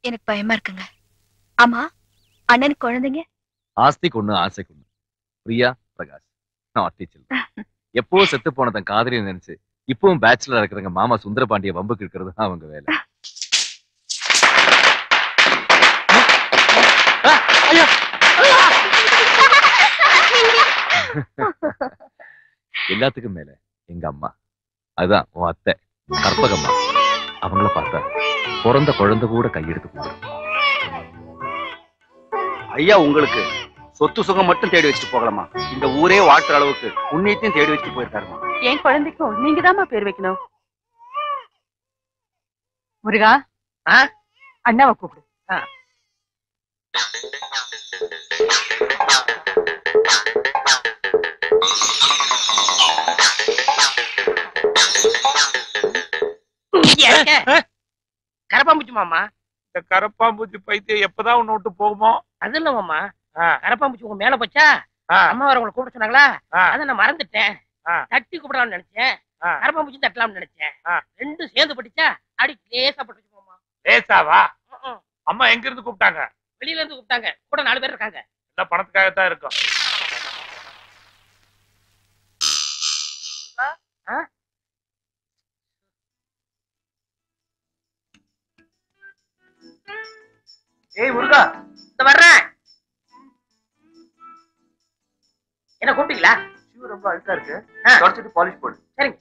எனக்கு பயமா இருக்குங்க ஆமா அண்ணனுக்கு குழந்தைங்க ஆஸ்திக்கு ஒண்ணு ஆசைக்கு ஒண்ணு பிரியா பிரகாஷ் நாட்டி சில்ட்ரன் எப்போ செத்து போன தன் காதலியை நினைச்சு இப்பவும் பேச்சுலர் இருக்கிறவங்க மாமா சுந்தரபாண்டிய வம்புக்கு இருக்கிறது தான் அவங்க வேலை எல்லாத்துக்கும் மேல எங்க அம்மா அதுதான் உன் அத்தை கற்பகம்மா அவங்கள பார்த்தா பிறந்த குழந்தை கூட கையெடுத்து கூடும் ஐயா உங்களுக்கு சொத்து சுகம் மட்டும் தேடி வச்சுட்டு போகலாமா இந்த ஊரே வாழ்த்துற அளவுக்கு புண்ணியத்தையும் தேடி வச்சுட்டு போயிருக்காருமா என் குழந்தைக்கும் நீங்க தாம்மா பேர் வைக்கணும் முருகா ஆ? அண்ணாவை கூப்பிடு கரப்பாம்பூச்சி மாமா இந்த கரப்பாம்பூச்சி பைத்தியம் எப்பதான் உன்னை விட்டு போகுமோ அது இல்ல மாமா ஆ. கரப்பாம்பூச்சி உங்க மேல போச்சா ஆ, அம்மா வர உங்களை கூப்பிட சொன்னாங்களா ஆ. அதை நான் மறந்துட்டேன் ஆ. தட்டி கூப்பிடலாம்னு நினைச்சேன் ஆ. கரப்பாம்பூச்சி தட்டலாம்னு நினைச்சேன் ஆ. ரெண்டும் சேர்ந்து பட்டுச்சா அடி லேசா பட்டுச்சு மாமா லேசாவா ம், ம். அம்மா எங்க இருந்து கூப்பிட்டாங்க வெளியில இருந்து கூப்பிட்டாங்க கூட நாலு பேர் இருக்காங்க எல்லாம் பணத்துக்காகத்தான் இருக்கும் ஏய் முருகா இந்த வர்றேன் என்ன கூப்பிட்டீங்களா ஷூ ரொம்ப அழுக்கா இருக்கு ஆ. தொடச்சிட்டு பாலிஷ் போடு சரிங்க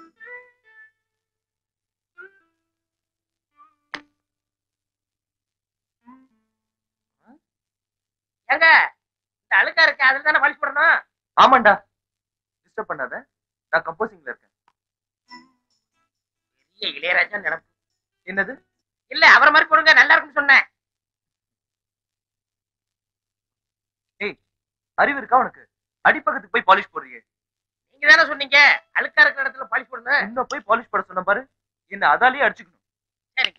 ஏங்க இந்த அழுக்கா இருக்கு அதுல தானே பாலிஷ் போடணும் ஆமாண்டா டிஸ்டர்ப் பண்ணாத நான் கம்போசிங்ல இருக்கேன் பெரிய இளையராஜா நினைப்பு என்னது இல்ல அவரை மாதிரி போடுங்க நல்லா இருக்குன்னு சொன்னேன் அறிவு இருக்கா உனக்கு அடிப்பக்கத்துக்கு போய் பாலிஷ் போடுறியே நீங்க தானே சொன்னீங்க அழுக்கா இருக்கிற இடத்துல பாலிஷ் போடணும் இன்னும் போய் பாலிஷ் போட சொன்ன பாரு என்ன அதாலேயே அடிச்சுக்கணும் சரிங்க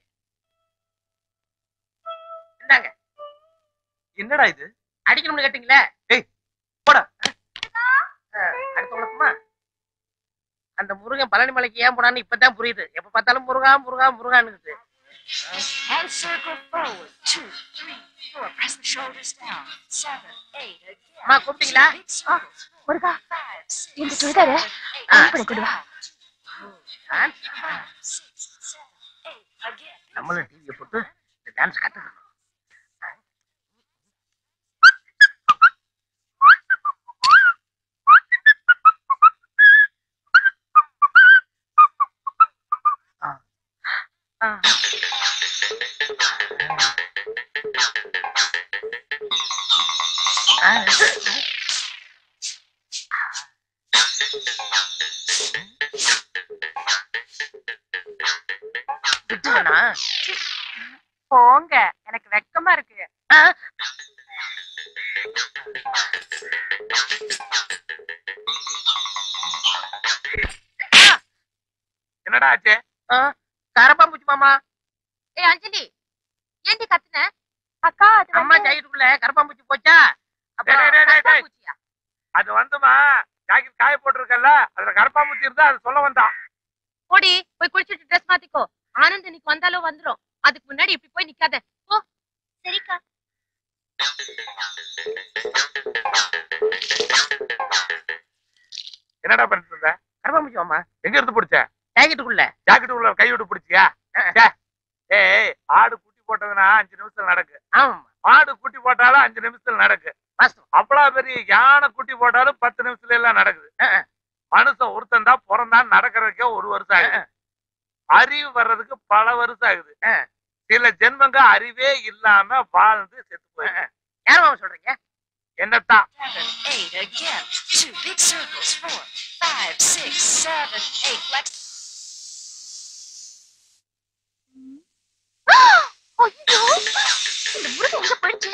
இந்தாங்க என்னடா இது அடிக்கணும்னு கேட்டீங்களே ஏய், போடா. அஹ், அடுத்து உனக்குமா அந்த முருகன் பழனி மலைக்கு ஏன் போனான்னு இப்பதான் புரியுது எப்ப பார்த்தாலும் முருகா முருகா முருகான்னு And circle forward. Two, three, four. Press the shoulders down. Seven, eight. Again. அம்மா கூப்பிட்டீங்களா Big circles. முருகா Five, six, இந்த சுடிதார ஆ. பண்ணி கொடு வா five, six, seven, eight. Again. நம்மளும் டிவியை போட்டு இந்த டான்ஸ் கத்துக்கணும் திட்டுவேனா போங்க எனக்கு வெக்கமா இருக்கு என்னடா ஆச்சு கரப்பாம்பூச்சி மாமா ஏய் அஞ்சலி ஏண்டி கத்துன அக்கா அது அம்மா ஜாக்கெட்டுக்குள்ள கரப்பாம்பூச்சி போச்சா டேய், டேய், டேய், டேய், டேய். பூச்சியா அது வந்துமா ஜாக்கெட் காய போட்டிருக்கல அதுல கரப்பாம்பூச்சி இருந்தா அது சொல்ல வந்தான் போடி போய் குளிச்சிட்டு ட்ரெஸ் மாத்திக்கோ ஆனந்த் இன்னைக்கு வந்தாலும் வந்துரும் அதுக்கு முன்னாடி இப்படி போய் நிக்காத போ சரிக்கா என்னடா பண்ணிட்டு இருந்த கரப்பாம்பூச்சி மாமா எங்க இருந்து பிடிச்ச ஜாக்கெட்டுக்குள்ள ஜாக்கெட் உள்ள கை விட்டு பிடிச்சியா ச்சே. ஏய் ஆடு குட்டி போட்டதுன்னா அஞ்சு நிமிஷத்துல நடக்கு ஆமா மாடு குட்டி போட்டாலும் அஞ்சு நிமிஷத்துல நடக்கு வாஸ்தவம். அவ்வளவு பெரிய யானை குட்டி போட்டாலும் பத்து நிமிஷத்துல எல்லாம் நடக்குது அஹ், அஹ். மனுஷன் ஒருத்தன் தான் பிறந்தான் நடக்கிறதுக்கே ஒரு வருஷம் ஆகுது அறிவு வர்றதுக்கு பல வருஷம் ஆகுது அஹ். சில ஜென்மங்க அறிவே இல்லாம வாழ்ந்து செத்து போய் யார் மாமா சொல்றீங்க என்னத்தான் Seven, eight. Again. Two big circles. Four, five, six, seven, eight. Flex. ஐயோ இந்த முருகன் எங்க போயிடுச்சு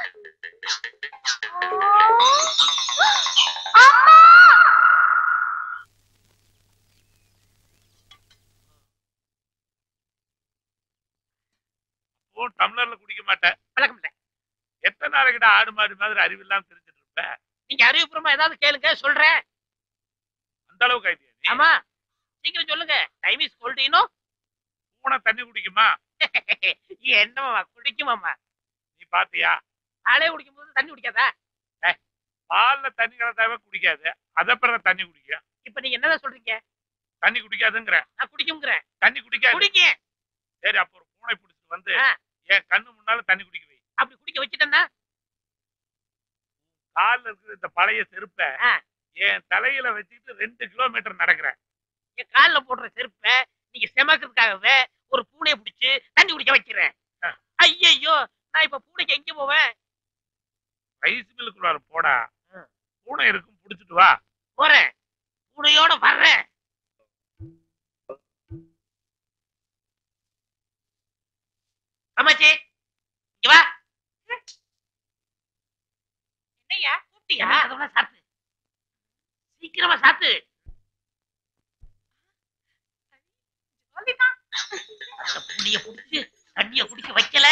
அம்மா ஓ டம்ளர்ல குடிக்க மாட்டேன் பழக்கம் இல்ல எத்தனை நாளைக்கிட்ட ஆடு மாடு மாதிரி அறிவு இல்லாம தெரிஞ்சுட்டு இருப்ப நீங்க அறிவுபூர்வமா ஏதாவது கேளுங்க சொல்றேன் அந்த அளவுக்கு ஐடியா நீ ஆமா சீக்கிரம் சொல்லுங்க டைம் இஸ் கோல்டினோ பூனை தண்ணி குடிக்குமா என்னமாமா குடிக்குமாமா நீ பாத்தியா பாலே குடிக்கும் போது தண்ணி குடிக்காதா பால்ல தண்ணி கலந்தாவே குடிக்காது அத பிறகு தண்ணி குடிக்கும் இப்ப நீங்க என்னதான் சொல்றீங்க தண்ணி குடிக்காதுங்கிற நான் குடிக்குங்கிறேன் தண்ணி குடிக்காது குடிக்க சரி அப்ப ஒரு பூனை பிடிச்சிட்டு வந்து ஆ. என் கண்ணு முன்னால தண்ணி குடிக்க வை அப்படி குடிக்க வச்சுட்டேன்னா கால்ல இருக்கிற இந்த பழைய செருப்ப ஆ. என் தலையில வச்சுக்கிட்டு ரெண்டு கிலோமீட்டர் நடக்கிறேன் என் கால்ல போடுற செருப்பை நீங்க செமக்கிறதுக்காகவே ஒரு பூனையை பிடிச்சு தண்ணி குடிக்க வைக்கிறேன் ஆ. ஐயையோ நான் இப்ப பூனைக்கு எங்க போவேன் ரைஸ் மில்லுக்குள்ளார போடா ஆ. பூனை இருக்கும் புடிச்சிட்டு வா போறேன் பூனையோட வர்றேன் அம்மாச்சி இங்க வா என்னையா கூப்பிட்டியா அதெல்லாம் சாத்து சீக்கிரமா சாத்து அந்த புளிய புடிச்சு தண்ணிய குடிக்க வைக்கல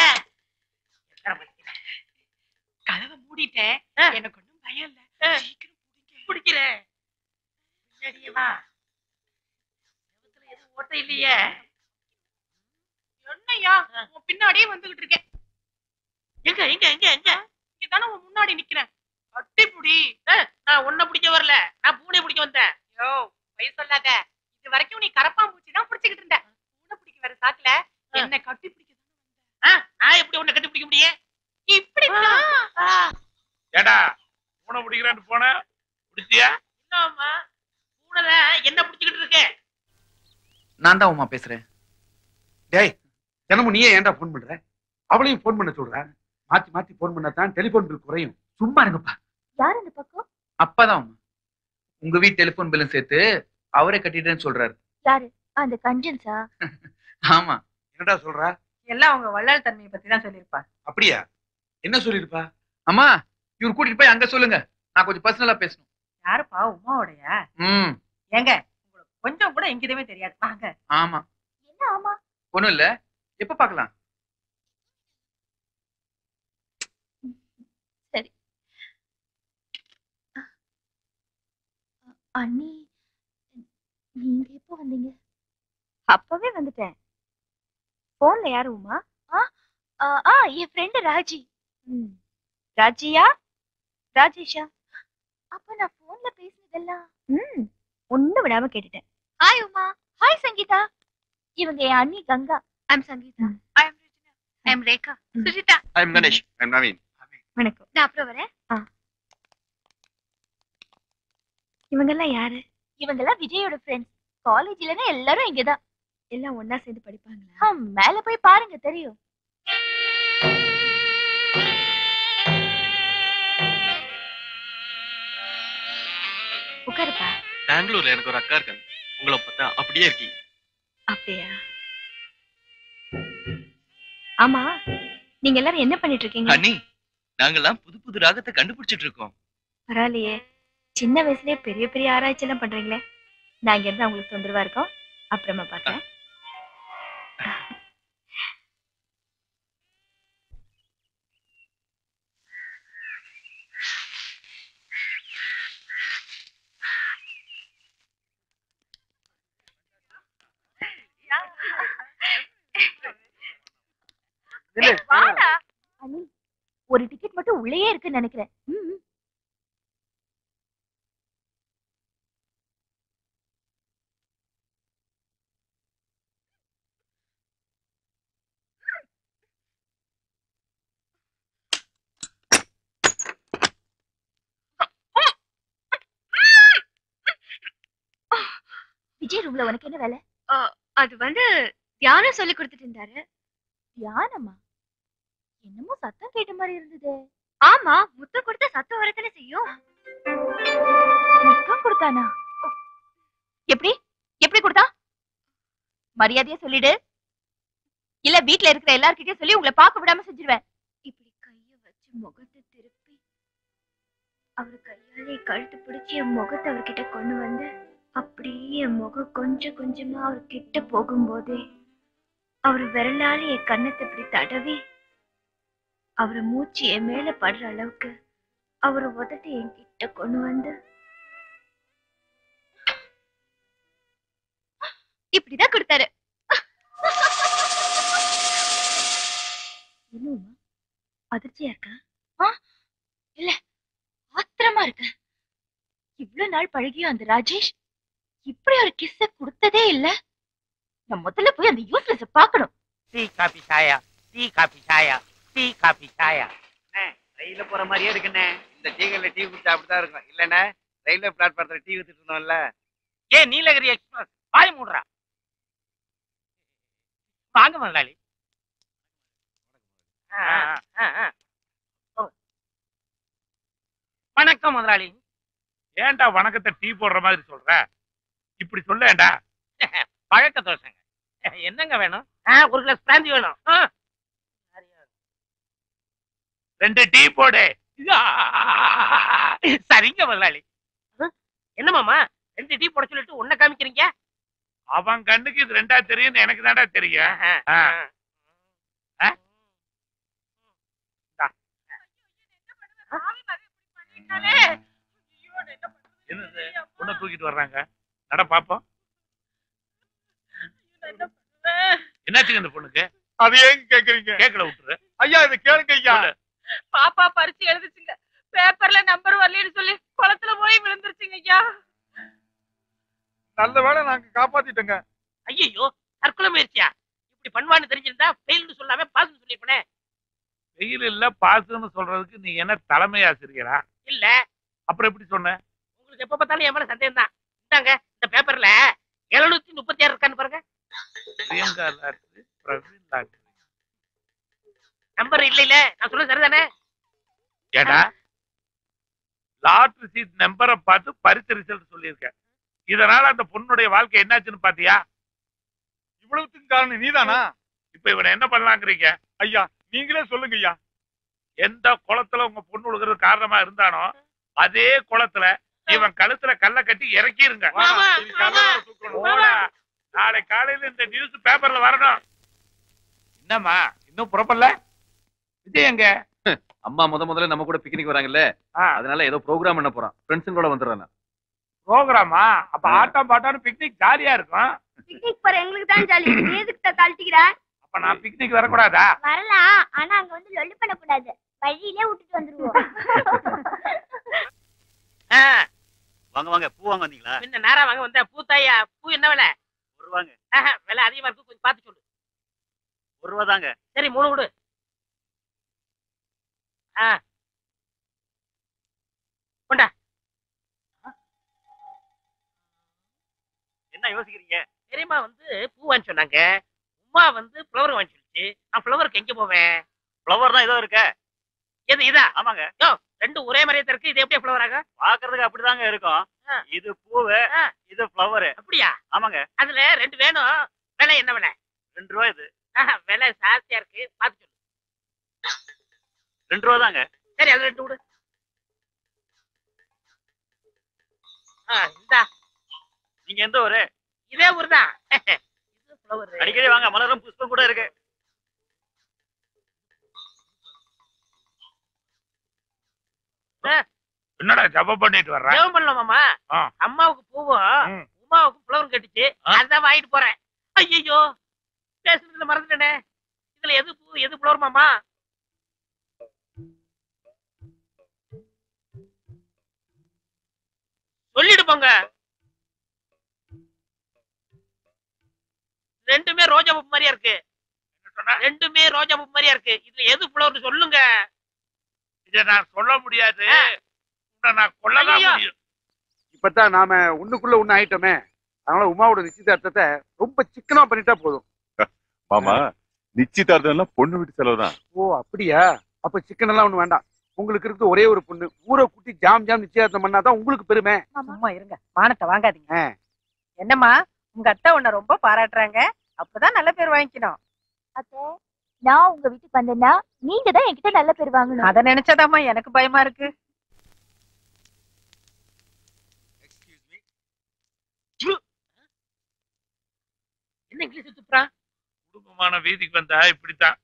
கதவை மூடிட்டேன் ஆ. எனக்கு ஒண்ணும் பயம் இல்ல ஆ. சீக்கிரம் பிடிங்க குடிக்கிறேன் பின்னாடியே வா செவுத்துல எதுவும் ஓட்டை இல்லையே என்னையா உன் பின்னாடியே வந்துகிட்டு இருக்கேன் எங்க எங்க எங்க எங்க இங்க தானே உன் முன்னாடி நிக்கிறேன் அட்டிப்புடி நான் உன்னை பிடிக்க வரல நான் பூனை பிடிக்க வந்தேன் யோ பொய் சொல்லாத இது வரைக்கும் நீ கரப்பாம்பூச்சி தான் பிடிச்சிக்கிட்டு இருந்த பூனை பிடிக்க வர சாக்குல என்ன கட்டி பிடிக்க ஆ, நான் எப்படி உன்னை கட்டி பிடிக்க முடியும் இப்படித்தான் ஏடா பூனை பிடிக்கிறேன்னு போன பிடிச்சியா என்னம்மா பூனை என்ன பிடிச்சிக்கிட்டு இருக்க நான் தான் உமா பேசுறேன் டேய் தினமும் நீயே ஏன்டா ஃபோன் பண்ற அவளையும் ஃபோன் பண்ண சொல்ற மாத்தி மாத்தி ஃபோன் பண்ணாதான் டெலிபோன் பில் குறையும் சும்மா இருங்கப்பா யார் அந்த பக்கம் அப்பதான் உமா உங்க வீட்டு டெலிபோன் பில்லும் சேர்த்து அவரே கட்டிட்டேன்னு சொல்றாரு யாரு அந்த கஞ்சன்ஸா ஆமா என்னடா சொல்றா எல்லாம் உங்க வள்ளல் தன்மையை பத்தி தான் சொல்லியிருப்பா அப்படியா என்ன சொல்லிருப்பா அம்மா இவர் கூட்டிட்டு போய் அங்க சொல்லுங்க நான் கொஞ்சம் பர்சனலா பேசணும் யாருப்பா உமாவோடையா ம் ஏங்க உங்களுக்கு கொஞ்சம் கூட எங்கிட்டமே தெரியாது வாங்க ஆமா என்ன ஆமா ஒண்ணும் இல்ல எப்ப பாக்கலாம் அண்ணி நீங்க எப்போ வந்தீங்க அப்பவே வந்துட்டேன் போன்ல யாரு உமா ஆ ஆ, ஆ என் ஃப்ரெண்டு ராஜி ம் ராஜியா ராஜேஷா அப்ப நான் போன்ல பேசினதெல்லாம் ம் ஒண்ணு விடாம கேட்டுட்டேன் ஹாய் உமா ஹாய் சங்கீதா இவங்க என் அண்ணி Ganga I'm Sangeetha I am I am Rekha Sujitha I'm Ganesh I'm Naveen வணக்கம் நான் அப்புறம் வரேன் ஆ இவங்கெல்லாம் யாரு இவங்கெல்லாம் விஜயோட ஃப்ரெண்ட்ஸ் காலேஜ்லனா எல்லாரும் இங்கதான் எல்லாம் ஒண்ணா சேர்ந்து படிப்பாங்களா மேல போய் பாருங்க தெரியும் உட்காருப்பா பெங்களூர்ல எனக்கு ஒரு அக்கா இருக்காங்க உங்களை பார்த்தா அப்படியே இருக்கீங்க அப்படியா ஆமா நீங்க எல்லாரும் என்ன பண்ணிட்டு இருக்கீங்க அண்ணி நாங்கெல்லாம் புது புது ராகத்தை கண்டுபிடிச்சிட்டு இருக்கோம் பரவாயில்லையே சின்ன வயசுலயே பெரிய பெரிய ஆராய்ச்சி எல்லாம் பண்றீங்களே நான் இங்க இருந்தா உங்களுக்கு தொந்தரவா இருக்கும் அப்புறமா பாக்குறேன் வாடா அனி ஒரு டிக்கெட் மட்டும் உள்ளேயே இருக்குன்னு நினைக்கிறேன் ம், ம். விஜய் ரூம்ல உனக்கு என்ன வேலை அது வந்து தியானம் சொல்லி கொடுத்துட்டு இருந்தாரு தியானமா என்னமோ சத்தம் கேட்ட மாதிரி இருந்தது ஆமா முத்தம் கொடுத்தா சத்தம் வரத்தானே செய்யும் முத்தம் கொடுத்தானா எப்படி எப்படி கொடுத்தா மரியாதையா சொல்லிடு இல்ல வீட்ல இருக்கிற எல்லார்கிட்டயும் சொல்லி உங்களை பார்க்க விடாம செஞ்சிருவேன் இப்படி கைய வச்சு முகத்தை திருப்பி அவர் கையாலே கழுத்து பிடிச்சி என் முகத்தை அவர்கிட்ட கொண்டு வந்து அப்படியே என் முகம் கொஞ்சம் கொஞ்சமா அவர் கிட்ட போகும்போதே அவர் விரலால என் கன்னத்தை இப்படி தடவி அவர் மூச்சு என் மேல படுற அளவுக்கு அவர் உதட்டு என் கிட்ட கொண்டு வந்து இப்படிதான் கொடுத்தாரு என்னம்மா அதிர்ச்சியா இருக்கா ஆ இல்ல ஆத்திரமா இருக்க இவ்வளவு நாள் பழகிய அந்த ராஜேஷ் இப்படி ஒரு கிஸ்ஸ கொடுத்ததே இல்ல நான் முதல்ல போய் அந்த யூஸ்லெஸ் பார்க்கணும் டீ காபி சாயா டீ காபி சாயா டீ காபி சாயா ரயில்ல போற மாதிரியே இருக்குண்ணே இந்த டீகள்ல டீ குடிச்சா அப்படிதான் இருக்கும் இல்லண்ணே ரயில்வே பிளாட்பாரத்துல டீ வித்துட்டு இருந்தோம்ல ஏ நீலகிரி எக்ஸ்பிரஸ் வாய் மூடுறா வாங்க முதலாளி ஆ, ஆ, ஆ, ஆ. போங்க. வணக்கம் முதலாளி ஏன்டா வணக்கத்தை டீ போடுற மாதிரி சொல்ற இப்படி சொல்லேன்டா பழக்க தோசைங்க என்னங்க வேணும் ஆ, ஒரு கிளாஸ் பிராந்தி வேணும் ஆ. ரெண்டு டீ போடு சரிங்க முதலாளி என்ன மாமா ரெண்டு டீ போட சொல்லிட்டு ஒன்ன காமிக்கிறீங்க அவன் கண்ணுக்கு இது ரெண்டா தெரியும் எனக்கு தான்டா தெரியும் ஆ. ஆ? என்னது பொண்ணை தூக்கிட்டு வர்றாங்க நட பாப்போம் என்னாச்சுங்க இந்த பொண்ணுக்கு அது ஏங்க கேக்குறீங்க கேக்கல விட்டுரு ஐயா இது கேளுங்க ஐயா சொல்லு. பாப்பா பரிச்சு எழுதுச்சுங்க பேப்பர்ல நம்பர் வரலன்னு சொல்லி குளத்துல போய் விழுந்துருச்சுங்க ஐயா நல்ல வேளை நாங்க காப்பாத்திட்டோங்க ஐயோ தற்கொலை முயற்சியா இப்படி பண்ணுவான்னு தெரிஞ்சிருந்தா ஃபெயில்னு சொல்லாம பாஸ்னு சொல்லிப்பனே வெயில் இல்ல பாசுன்னு சொல்றதுக்கு நீ என்ன தலைமை ஆசிரியரா இல்ல அப்புறம் எப்படி சொன்ன உங்களுக்கு எப்ப பார்த்தாலும் என் மேல சந்தேகம் தான் இந்தாங்க இந்த பேப்பர்ல எழுநூத்தி முப்பத்தி ஆறு இருக்கான்னு பாருங்க Priyanka lottery Praveen lottery number இல்ல இல்ல நான் சொல்றது சரிதானே ஏடா லாட்ரி சீட் நம்பரை பார்த்து பரிசு ரிசல்ட் சொல்லியிருக்க இதனால அந்த பொண்ணுடைய வாழ்க்கை என்னாச்சுன்னு பாத்தியா இவ்வளவுத்துக்கு காரணம் நீதானா இப்ப இவனை என்ன பண்ணலாங்கிறீங்க ஐயா நீங்களே சொல்லுங்க ஐயா எந்த குளத்துல உங்க பொண்ணு விழுகிறது காரணமா இருந்தானோ அதே குளத்துல இவன் கழுத்துல கல்ல கட்டி இறக்கிருங்க மாமா, இது கல்லறை தூக்கணும். போடா. நாளை காலையில இந்த நியூஸ் பேப்பர்ல வரணும் என்னம்மா இன்னும் புறப்படல விஜய் எங்க அம்மா முத முதல்ல நம்ம கூட பிக்னிக் வராங்கல்ல ஆ. அதனால ஏதோ ப்ரோக்ராம் பண்ண போறான் ஃப்ரெண்ட்ஸுங்களோட வந்துடுறேன் ப்ரோக்ராமா அப்ப ஆட்டம் பாட்டான்னு பிக்னிக் ஜாலியா இருக்கும் பிக்னிக் போற எங்களுக்கு தான் ஜாலி நீ எதுக்கு தள்ளிட்டிக்கிற அப்ப நான் பிக்னிக் வரக்கூடாதா வரலாம் ஆனா அங்க வந்து லொல்லு பண்ண கூடாது வழியிலே விட்டுட்டு வந்துருவோம் ஆ, வாங்க வாங்க பூ வாங்க வந்தீங்களா பின்ன நேரா வாங்க வந்த பூத்தாயா பூ என்ன விலை ஒரு ரூபாங்க ஆஹா, விலை அதிகமா இருக்கு கொஞ்சம் பார்த்து சொல்லு ஒரு ரூபா தாங்க சரி மூணு கொடு ஆ கொண்டா என்ன யோசிக்கிறீங்க பெரியம்மா வந்து பூ வாங்கி சொன்னாங்க உமா வந்து ஃப்ளவர் வாங்கி சொல்லிச்சு நான் ஃப்ளவருக்கு எங்க போவேன் ஃப்ளவர் தான் ஏதோ இருக்க எது இதா ஆமாங்க ரெண்டும் ஒரே மாதிரியே தான் இருக்கு இது எப்படி ஃப்ளவர் ஆகும் பாக்குறதுக்கு அப்படிதாங்க இருக்கும் ஆ. இது பூவு ஆ. இது ஃப்ளவர் அப்படியா ஆமாங்க அதுல ரெண்டு வேணும் விலை என்ன விலை ரெண்டு ரூபா இது ஆஹா, விலை ஜாஸ்தியா இருக்கு பார்த்து சொல்லு ரெண்டு ரூபா தாங்க சரி அது ரெண்டு கொடு ஆ, இந்தா நீங்க எந்த ஊரு இதே ஊர் தான் இது ஃப்ளவர் அடிக்கடி வாங்க மலரும் புஷ்பம் கூட இருக்கு என்னடா ஜப பண்ணிட்டு வர்ற ஜெபம் பண்ணலாம் மாமா ஆ. அம்மாவுக்கு பூவும் ம். உமாவுக்கு ஃப்ளவரும் கட்டிச்சு ஆ. அதான் வாங்கிட்டு போறேன் ஐயோ பேசுறதுல மறந்துட்டேனே இதுல எது பூ எது ஃப்ளவர் மாமா சொல்லிட்டு போங்க ரெண்டுமே ரோஜா பூ மாதிரியா இருக்கு ரெண்டுமே ரோஜா பூ மாதிரியா இருக்கு இதுல எது ஃப்ளவர்னு சொல்லுங்க இத நான் சொல்ல முடியாது ஆ. உன்னை நான் கொல்லதான் ஐயையோ. முடியும் இப்பதான் நாம ஒண்ணுக்குள்ள ஒண்ணு ஆயிட்டோமே அதனால உமாவோட நிச்சயதார்த்தத்தை ரொம்ப சிக்கனமா பண்ணிட்டா போதும் மாமா நிச்சயதார்த்தம் எல்லாம் பொண்ணு வீட்டு செலவு தான் ஓ அப்படியா அப்ப சிக்கன் எல்லாம் ஒண்ணு வேண்டாம் உங்களுக்கு இருக்கு ஒரே ஒரு பொண்ணு ஊரை கூட்டி ஜாம் ஜாம் நிச்சயதார்த்தம் பண்ணாதான் உங்களுக்கு பெருமை சும்மா இருங்க மானத்தை வாங்காதீங்க ஆ. என்னம்மா உங்க அத்தை உன்னை ரொம்ப பாராட்டுறாங்க அப்பதான் நல்ல பேர் வாங்கிக்கணும் அத்தை நான் உங்க வீட்டுக்கு வந்தேன்னா நீங்க தான் என்கிட்ட நல்ல பேர் வாங்கணும் அத நினைச்சாதாம்மா எனக்கு பயமா இருக்கு என்ன இங்கிலீஷ் துப்புறான் குடும்பமான வீதிக்கு வந்தா இப்படித்தான்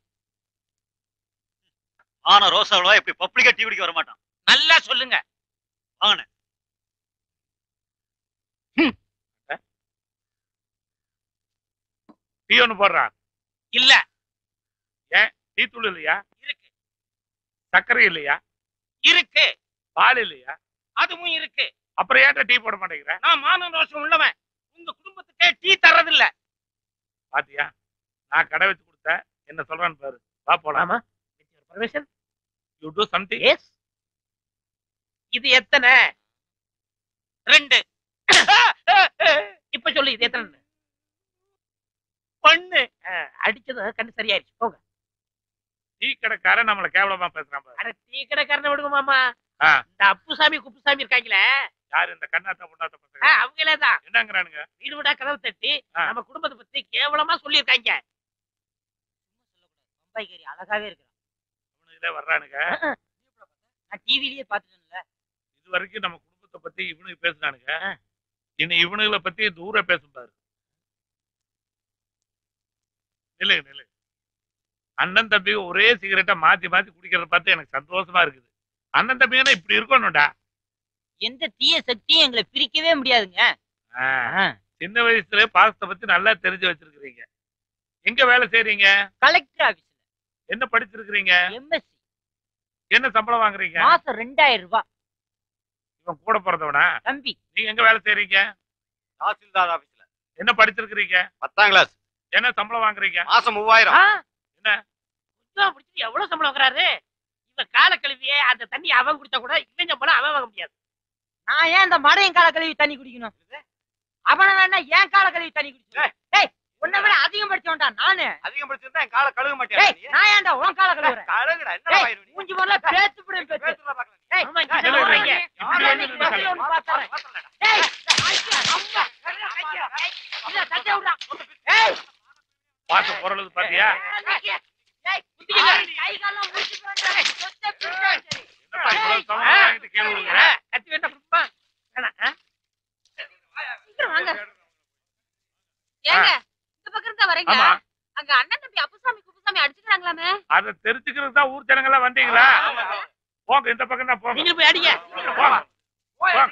ஆனா ரோசாவில இப்படி பப்ளிக்கா டீ குடிக்க வர மாட்டான் நல்லா சொல்லுங்க வாங்கண்ணே டீ ஒண்ணு போடுறான் இல்ல ஏன்? டீ தூள் இல்லையா இருக்கு சர்க்கரை இல்லையா இருக்கு பால் இல்லையா அதுவும் இருக்கு அப்புறம் ஏன்டா டீ போட மாட்டேங்கிற நான் மான ரோஷம் உள்ளவன் உங்க குடும்பத்துக்கே டீ தர்றதில்ல பாத்தியா நான் கடை வச்சு கொடுத்தேன் என்ன சொல்றான்னு பாரு வா போலாமா permission you do something yes இது எத்தனை ரெண்டு இப்ப சொல்லு இது எத்தனை பொண்ணு அஹ், அடிச்சது கண்ணு சரியாயிருச்சு போங்க டீ கடைக்காரன் நம்மள கேவலமா பேசுறான் பாரு அட டீ கடைக்காரனை விடுங்க மாமா ஆ. இந்த அப்புசாமி குப்புசாமி இருக்காங்களே யாரு இந்த கண்ணாத்த பொண்ணாத்த ஆ, பசங்க அவங்களே தான் என்னங்கிறானுங்க வீடு வீடா கதவு தட்டி ஆ. நம்ம குடும்பத்தை பத்தி கேவலமா சொல்லியிருக்காங்க பம்பாய்கறி அழகாவே இருக்கிறான் இவனுங்களே வர்றானுங்க நான் டிவிலேயே பாத்துட்டேன்ல இது வரைக்கும் நம்ம குடும்பத்தை பத்தி இவனுக்கு பேசுனானுங்க இனி இவனுங்களை பத்தி தூர பேசும் பாரு நில்லுங்க நில்லு அண்ணன் தம்பி ஒரே சிகரெட்டை மாத்தி மாத்தி குடிக்கிறத பார்த்து எனக்கு சந்தோஷமா இருக்குது அண்ணன் தம்பிங்கன்னா இப்படி இருக்கணும்டா எந்த தீய சக்தியும் எங்களை பிரிக்கவே முடியாதுங்க ஆ, சின்ன வயசுல பாசத்தை பத்தி நல்லா தெரிஞ்சு வச்சிருக்கிறீங்க எங்க வேலை செய்றீங்க கலெக்டர் ஆபீஸ்ல என்ன படிச்சிருக்கிறீங்க எம்எஸ்சி என்ன சம்பளம் வாங்குறீங்க மாசம் ரெண்டாயிரம் ரூபாய் இவன் கூட பிறந்தவனா தம்பி நீங்க எங்க வேலை செய்றீங்க தாசில்தார் ஆபீஸ்ல என்ன படிச்சிருக்கிறீங்க பத்தாம் கிளாஸ் என்ன சம்பளம் வாங்குறீங்க மாசம் மூவாயிரம் என்ன புத்தகம் பிடிச்சிட்டு எவ்வளவு சம்பளம் வாங்குறாரு இவன் கால கழுவியே அந்த தண்ணி அவன் குடிச்சா கூட இவன் சம்பளம் அவன் வாங்க முடியாது நான் ஏன் இந்த மடையன் கால கழுவி தண்ணி குடிக்கணும் அவன வேணா ஏன் கால கழுவி தண்ணி குடிச்சு ஏய் உன்னை விட அதிகம் படிச்சவன்டா நானு அதிகம் படிச்சிருந்தா என் காலை கழுக ஏய் மாட்டேன் நான் ஏன்டா உன் கால கழுவுறேன் கழுகுடா ஏய், மூஞ்சி முதல்ல பேத்து பிடி பேத்து ஏய் ஆமா இங்க இல்ல, இல்ல, சொல்றீங்க இப்படி வந்து நின்னு பக்கத்துல ஒண்ணு பார்த்தாரேன். ஏய் ஐயா, அம்மா. ஐயா, ஏய், இல்ல, தட்டை விட்றா. ஏய் பார்த்து பொருளுது பாத்தியா ஏய், குத்திக்கங்க. கை கால்லாம் முறிச்சுட்டு வந்துடுறேன். சொத்தை பிடிச்சா சரி. என்னப்பா இவ்வளவு சம்பளம் வாங்கிட்டு கீழே விழுகுற? கத்தி வேண்டா கொடுப்பா வேணாம், ஆ? சீக்கிரம் வாங்க ஏங்க இந்த பக்கம் இருந்தா வரீங்க ஆமா அங்க அண்ணன் தம்பி அப்புசாமி குப்புசாமி அடிச்சுக்கிறாங்களாமே அத தெரிஞ்சுக்கிறதுக்கு தான் ஊர் ஜனங்க எல்லாம் வந்தீங்களா போங்க இந்த பக்கம் தான் போங்க நீங்க போய் அடிங்க போங்க போங்க.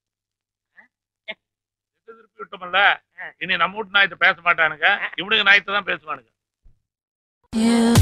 திசை திருப்பி விட்டோம்ல இனி நம்ம வீட்டு நாயத்தை பேச மாட்டானுங்க இவனுக்கு நாயத்தை தான் பேசுவானுங்க You